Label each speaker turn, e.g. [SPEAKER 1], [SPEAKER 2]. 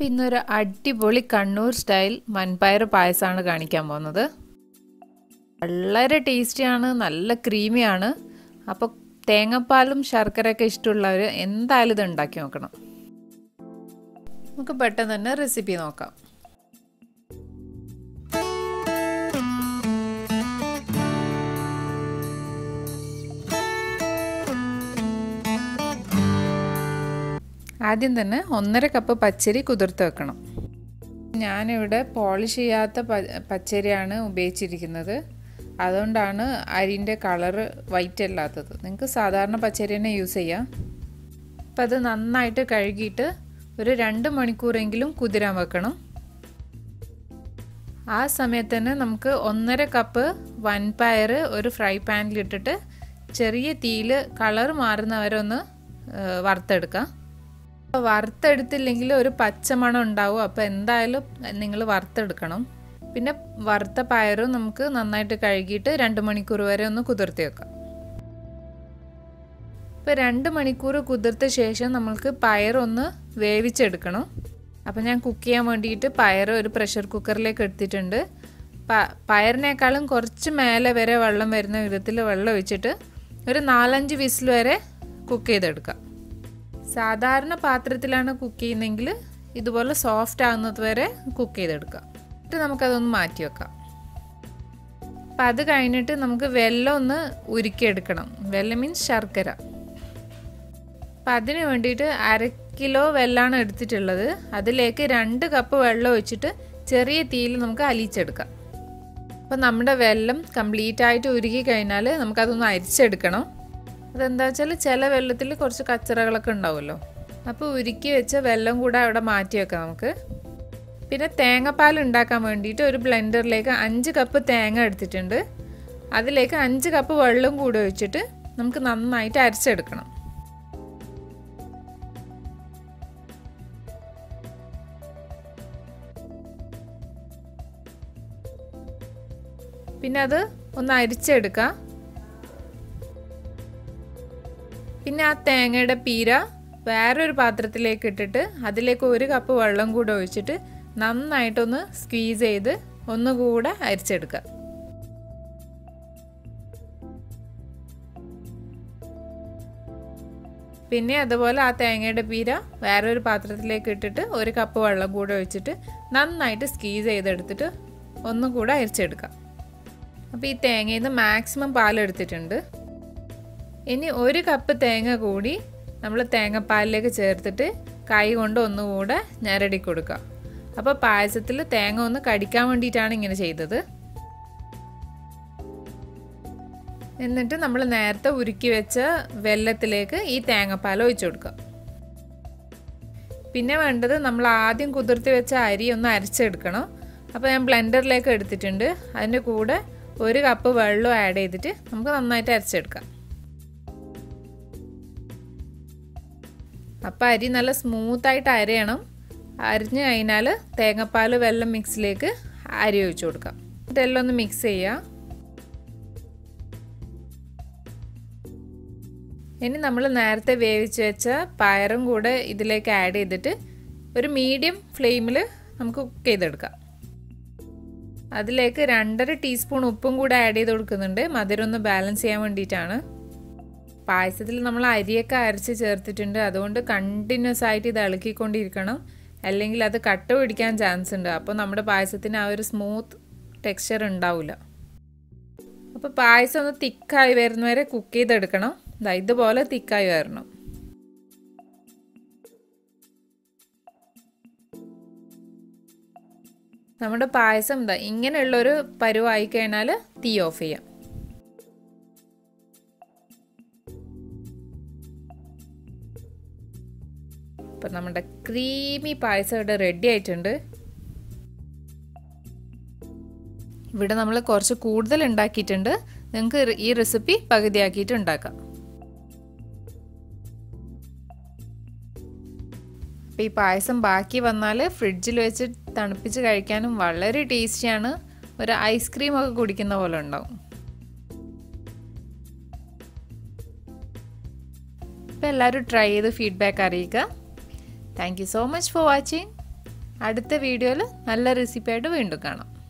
[SPEAKER 1] അപ്പം ഇന്നൊരു അടിപൊളി കണ്ണൂർ സ്റ്റൈൽ മൺപയർ പായസമാണ് കാണിക്കാൻ പോകുന്നത് വളരെ ടേസ്റ്റിയാണ് നല്ല ക്രീമിയാണ് അപ്പോൾ തേങ്ങാപ്പാലും ശർക്കരയൊക്കെ ഇഷ്ടമുള്ളവർ എന്തായാലും ഇത് ഉണ്ടാക്കി നോക്കണം നമുക്ക് പെട്ടെന്ന് തന്നെ റെസിപ്പി നോക്കാം ആദ്യം തന്നെ ഒന്നര കപ്പ് പച്ചരി കുതിർത്ത് വെക്കണം ഞാനിവിടെ പോളിഷ് ചെയ്യാത്ത പച്ചരിയാണ് ഉപയോഗിച്ചിരിക്കുന്നത് അതുകൊണ്ടാണ് അരിൻ്റെ കളറ് വൈറ്റ് അല്ലാത്തത് നിങ്ങൾക്ക് സാധാരണ പച്ചരി തന്നെ യൂസ് ചെയ്യാം അപ്പം അത് നന്നായിട്ട് കഴുകിയിട്ട് ഒരു രണ്ട് മണിക്കൂറെങ്കിലും കുതിരാൻ വെക്കണം ആ സമയത്ത് തന്നെ നമുക്ക് ഒന്നര കപ്പ് വൻപയർ ഒരു ഫ്രൈ പാനിലിട്ടിട്ട് ചെറിയ തീയിൽ കളർ മാറുന്നവരെ ഒന്ന് വറുത്തെടുക്കാം അപ്പോൾ വറുത്തെടുത്തില്ലെങ്കിൽ ഒരു പച്ചമണം ഉണ്ടാവും അപ്പോൾ എന്തായാലും നിങ്ങൾ വറുത്തെടുക്കണം പിന്നെ വറുത്ത പയറും നമുക്ക് നന്നായിട്ട് കഴുകിയിട്ട് രണ്ട് മണിക്കൂർ വരെ ഒന്ന് കുതിർത്തി വെക്കാം ഇപ്പോൾ രണ്ട് മണിക്കൂർ കുതിർത്ത ശേഷം നമ്മൾക്ക് പയറൊന്ന് വേവിച്ചെടുക്കണം അപ്പോൾ ഞാൻ കുക്ക് ചെയ്യാൻ വേണ്ടിയിട്ട് പയർ ഒരു പ്രഷർ കുക്കറിലേക്ക് എടുത്തിട്ടുണ്ട് പ പയറിനേക്കാളും കുറച്ച് മേലെ വരെ വെള്ളം വരുന്ന വിധത്തിൽ വെള്ളം ഒഴിച്ചിട്ട് ഒരു നാലഞ്ച് വിസിൽ വരെ കുക്ക് ചെയ്തെടുക്കാം സാധാരണ പാത്രത്തിലാണ് കുക്ക് ചെയ്യുന്നതെങ്കിൽ ഇതുപോലെ സോഫ്റ്റ് ആകുന്നത് വരെ കുക്ക് ചെയ്തെടുക്കാം എന്നിട്ട് നമുക്കതൊന്ന് മാറ്റി വെക്കാം അപ്പം അത് കഴിഞ്ഞിട്ട് നമുക്ക് വെള്ളം ഒന്ന് ഉരുക്കിയെടുക്കണം വെള്ളം മീൻസ് ശർക്കര അപ്പം അതിന് വേണ്ടിയിട്ട് അര കിലോ വെള്ളമാണ് എടുത്തിട്ടുള്ളത് അതിലേക്ക് രണ്ട് കപ്പ് വെള്ളം ഒഴിച്ചിട്ട് ചെറിയ തീയിൽ നമുക്ക് അലിച്ചെടുക്കാം അപ്പം നമ്മുടെ വെള്ളം കംപ്ലീറ്റ് ആയിട്ട് ഉരുകി കഴിഞ്ഞാൽ നമുക്കതൊന്ന് അരിച്ചെടുക്കണം അതെന്താ വെച്ചാൽ ചില വെള്ളത്തിൽ കുറച്ച് കച്ചറകളൊക്കെ ഉണ്ടാവുമല്ലോ അപ്പോൾ ഉരുക്കി വെച്ച വെള്ളം കൂടെ അവിടെ മാറ്റി വെക്കാം നമുക്ക് പിന്നെ തേങ്ങാപ്പാൽ ഉണ്ടാക്കാൻ വേണ്ടിയിട്ട് ഒരു ബ്ലെൻഡറിലേക്ക് അഞ്ച് കപ്പ് തേങ്ങ എടുത്തിട്ടുണ്ട് അതിലേക്ക് അഞ്ച് കപ്പ് വെള്ളം കൂടെ ഒഴിച്ചിട്ട് നമുക്ക് നന്നായിട്ട് അരച്ചെടുക്കണം പിന്നെ അത് ഒന്ന് അരിച്ചെടുക്കാം പിന്നെ ആ തേങ്ങയുടെ പീര വേറൊരു പാത്രത്തിലേക്ക് ഇട്ടിട്ട് അതിലേക്ക് ഒരു കപ്പ് വെള്ളം കൂടെ ഒഴിച്ചിട്ട് നന്നായിട്ടൊന്ന് സ്ക്വീസ് ചെയ്ത് ഒന്നുകൂടെ അരിച്ചെടുക്കുക പിന്നെ അതുപോലെ ആ തേങ്ങയുടെ പീര വേറൊരു പാത്രത്തിലേക്ക് ഇട്ടിട്ട് ഒരു കപ്പ് വെള്ളം കൂടെ ഒഴിച്ചിട്ട് നന്നായിട്ട് സ്ക്വീസ് ചെയ്തെടുത്തിട്ട് ഒന്നും കൂടെ അരിച്ചെടുക്കാം അപ്പോൾ ഈ തേങ്ങയിൽ നിന്ന് മാക്സിമം പാലെടുത്തിട്ടുണ്ട് ഇനി ഒരു കപ്പ് തേങ്ങ കൂടി നമ്മൾ തേങ്ങാപ്പാലിലേക്ക് ചേർത്തിട്ട് കൈ കൊണ്ട് ഒന്നുകൂടെ ഞരടി കൊടുക്കുക അപ്പോൾ പായസത്തിൽ തേങ്ങ ഒന്ന് കടിക്കാൻ വേണ്ടിയിട്ടാണ് ഇങ്ങനെ ചെയ്തത് എന്നിട്ട് നമ്മൾ നേരത്തെ ഉരുക്കി വെച്ച വെല്ലത്തിലേക്ക് ഈ തേങ്ങാപ്പാൽ ഒഴിച്ചു കൊടുക്കുക പിന്നെ വേണ്ടത് നമ്മൾ ആദ്യം കുതിർത്തി വെച്ച അരി ഒന്ന് അരച്ചെടുക്കണം അപ്പോൾ ഞാൻ ബ്ലെൻഡറിലേക്ക് എടുത്തിട്ടുണ്ട് അതിൻ്റെ കൂടെ ഒരു കപ്പ് വെള്ളം ആഡ് ചെയ്തിട്ട് നമുക്ക് നന്നായിട്ട് അരച്ചെടുക്കാം അപ്പോൾ അരി നല്ല സ്മൂത്തായിട്ട് അരയണം അരിഞ്ഞു കഴിഞ്ഞാൽ തേങ്ങാപ്പാൽ വെള്ളം മിക്സിലേക്ക് അരി ഒഴിച്ചു കൊടുക്കാം ഇതെല്ലാം ഒന്ന് മിക്സ് ചെയ്യുക ഇനി നമ്മൾ നേരത്തെ വേവിച്ച് വെച്ച പയറും കൂടെ ഇതിലേക്ക് ആഡ് ചെയ്തിട്ട് ഒരു മീഡിയം ഫ്ലെയിമിൽ നമുക്ക് കുക്ക് ചെയ്തെടുക്കാം അതിലേക്ക് രണ്ടര ടീസ്പൂൺ ഉപ്പും കൂടെ ആഡ് ചെയ്ത് കൊടുക്കുന്നുണ്ട് മധുരം ഒന്ന് ബാലൻസ് ചെയ്യാൻ വേണ്ടിയിട്ടാണ് പായസത്തിൽ നമ്മൾ അരിയൊക്കെ അരച്ച് ചേർത്തിട്ടുണ്ട് അതുകൊണ്ട് കണ്ടിന്യൂസ് ആയിട്ട് ഇത് ഇളക്കിക്കൊണ്ടിരിക്കണം അല്ലെങ്കിൽ അത് കട്ട പിടിക്കാൻ ചാൻസ് ഉണ്ട് അപ്പോൾ നമ്മുടെ പായസത്തിന് ആ ഒരു സ്മൂത്ത് ടെക്സ്ചർ ഉണ്ടാവില്ല അപ്പോൾ പായസം ഒന്ന് തിക്കായി വരുന്നവരെ കുക്ക് ചെയ്തെടുക്കണം ഇതാ ഇതുപോലെ തിക്കായി വരണം നമ്മുടെ പായസം എന്താ ഇങ്ങനെയുള്ളൊരു പരുവായി കഴിഞ്ഞാൽ തീ ഓഫ് ചെയ്യാം അപ്പം നമ്മുടെ ക്രീമി പായസം ഇവിടെ റെഡി ആയിട്ടുണ്ട് ഇവിടെ നമ്മൾ കുറച്ച് കൂടുതൽ ഉണ്ടാക്കിയിട്ടുണ്ട് നിങ്ങൾക്ക് ഈ റെസിപ്പി പകുതിയാക്കിയിട്ട് ഉണ്ടാക്കാം അപ്പോൾ ഈ പായസം ബാക്കി വന്നാൽ ഫ്രിഡ്ജിൽ വെച്ച് തണുപ്പിച്ച് കഴിക്കാനും വളരെ ടേസ്റ്റിയാണ് ഒരു ഐസ്ക്രീം ഒക്കെ കുടിക്കുന്ന പോലെ ഉണ്ടാവും അപ്പോൾ എല്ലാവരും ട്രൈ ചെയ്ത് ഫീഡ്ബാക്ക് അറിയിക്കുക thank you so much for watching അടുത്ത വീഡിയോയിൽ നല്ല റെസിപ്പിയായിട്ട് വീണ്ടും കാണാം